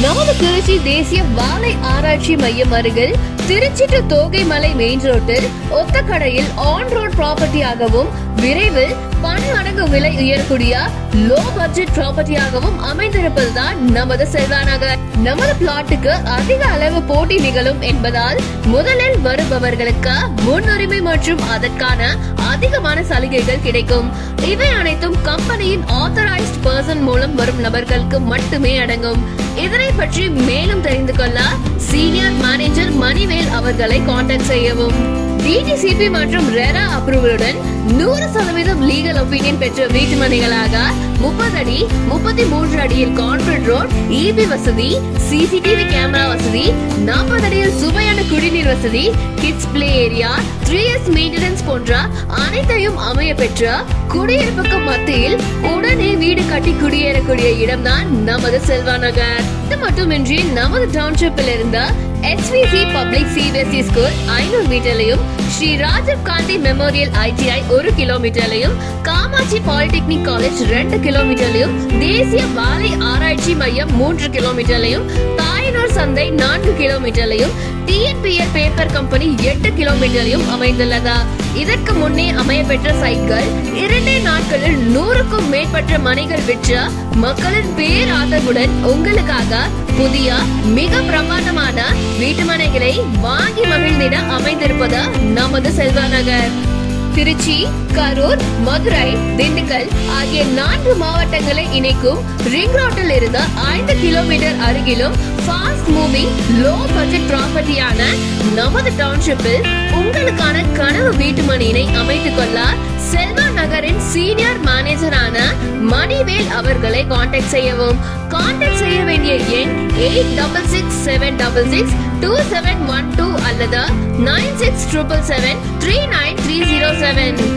நமது திருச்சி தேசிய வாழை ஆராய்ச்சி மையம் அருகில் திருச்சி டு தோகைமலை மெயின் ரோட்டில் ஒத்தக்கடையில் ஆன் ரோட் ப்ராப்பர்ட்டியாகவும் விரைவில் பன்மடங்கு விலை உயரக்கூடிய லோ பட்ஜெட் ப்ராப்பர்ட்டியாகவும் அமைந்திருப்பதுதான் நமது செல்வா நகர் நமது பிளாட்டுக்கு அதிக அளவு போட்டி நிகழும் என்பதால் முதலில் வருபவர்களுக்கு முன்னுரிமை மற்றும் அதற்கான அதிகமான சலுகைகள் கிடைக்கும் இவை அனைத்தும் கம்பெனியின் ஆத்தரைஸ்ட் பர்சன் மூலம் வரும் நபர்களுக்கு மட்டுமே அடங்கும் இதனை பற்றி மேலும் தெரிந்து கொள்ள சீனியர் மேனேஜர் மணிவேல் அவர்களை காண்டாக்ட் செய்யவும் டிடிசிபி மற்றும் ரெரா அப்ரூவலுடன் நூறு சதவீதம் லீகல் ஒப்பீனியன் பெற்ற வீட்டு மனைகளாக முப்பது அடி முப்பத்தி மூன்று அடியில் கான்கிரீட் ரோட் இபி வசதி சிசிடிவி கேமரா வசதி நாற்பது அடியில் சுவையான குடிநீர் வசதி kids play area three years maintenance போன்ற அனைத்தையும் அமைய பெற்ற குடியிருப்புக்கு மத்தியில் உடனே வீடு கட்டி குடியேறக்கூடிய இடம்தான் நமது செல்வா நகர் இது மட்டுமின்றி நமது டவுன்ஷிப்பில் இருந்த எஸ்விசி பப்ளிக் சிபிஎஸ்இ ஸ்கூல் ஐநூறு மீட்டர்லையும் ஸ்ரீ ராஜீவ் காந்தி மெமோரியல் ஐடிஐ ஒரு கிலோமீட்டர்லையும் காமாட்சி பாலிடெக்னிக் காலேஜ் ரெண்டு கிலோமீட்டர்லையும் தேசிய வாழை ஆராய்ச்சி மையம் மூன்று கிலோமீட்டர்லையும் தாயனூர் சந்தை நான்கு கிலோமீட்டர்லையும் டிஎன்பிஎல் பேப்பர் கம்பெனி எட்டு கிலோமீட்டர்லையும் அமைந்துள்ளதா இதற்கு முன்னே அமையப்பெற்ற சைட்கள் இரண்டே நாட்களில் நூறுக்கும் மேற்பட்ட மனைகள் விற்ற மக்களின் பேராதரவுடன் உங்களுக்காக புதிய மிக பிரமாண்டமான வீட்டுமனைகளை வாங்கி மகிழ்ந்திட அமைந்திருப்பது நமது செல்வா நகர் திருச்சி கரூர் மதுரை திண்டுக்கல் ஆகிய நான்கு மாவட்டங்களை இணைக்கும் ரிங் ரோட்டில் இருந்து ஐந்து கிலோமீட்டர் அருகிலும் ஃபாஸ்ட் மூவிங் லோ பட்ஜெட் ப்ராப்பர்ட்டியான நமது டவுன்ஷிப்பில் உங்களுக்கான கனவு வீட்டு மணியினை அமைத்துக் கொள்ள செல்வா நகரின் சீனியர் மேனேஜரான மணிவேல் அவர்களை காண்டாக்ட் செய்யவும் காண்டாக்ட் செய்ய வேண்டிய எண் eight double six seven double six two seven one two அல்லது nine six triple seven three nine three zero seven